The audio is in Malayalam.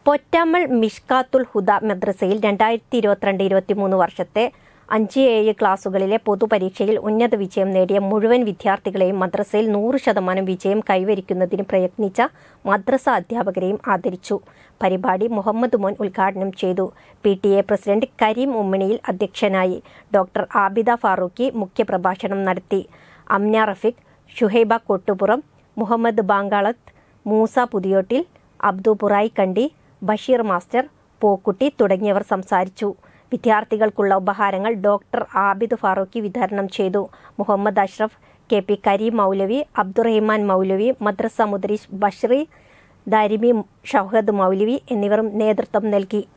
പൊറ്റാമൽ മിഷ്കാത്തുൽ ഹുദ മദ്രസയിൽ രണ്ടായിരത്തി ഇരുപത്തിരണ്ട് ഇരുപത്തിമൂന്ന് വർഷത്തെ അഞ്ച് ഏഴ് ക്ലാസുകളിലെ പൊതുപരീക്ഷയിൽ ഉന്നത വിജയം നേടിയ മുഴുവൻ വിദ്യാർത്ഥികളെയും മദ്രസയിൽ നൂറ് ശതമാനം വിജയം കൈവരിക്കുന്നതിന് പ്രയത്നിച്ച മദ്രസ അധ്യാപകരെയും ആദരിച്ചു പരിപാടി മുഹമ്മദ് മോൻ ഉദ്ഘാടനം ചെയ്തു P T A president Karim ഉമ്മണിയിൽ അധ്യക്ഷനായി ഡോക്ടർ ആബിദ ഫാറൂഖി മുഖ്യപ്രഭാഷണം നടത്തി അംന റഫീഖ് ഷുഹൈബ കൊട്ടുപുറം മുഹമ്മദ് ബാങ്കാളത്ത് മൂസ പുതിയോട്ടിൽ അബ്ദു പുറായി കണ്ടി ബഷീർ മാസ്റ്റർ പോക്കുട്ടി തുടങ്ങിയവർ സംസാരിച്ചു വിദ്യാർത്ഥികൾക്കുള്ള ഉപഹാരങ്ങൾ ഡോക്ടർ ആബിദ് ഫാറൂഖി വിതരണം ചെയ്തു മുഹമ്മദ് അഷ്റഫ് കെ പി കരീം മൗലവി അബ്ദുറഹിമാൻ മൗലവി മദ്രസ മുദരീഷ് ബഷറി ദാരിമി ഷൗഹദ് മൗലവി എന്നിവരും നേതൃത്വം നൽകി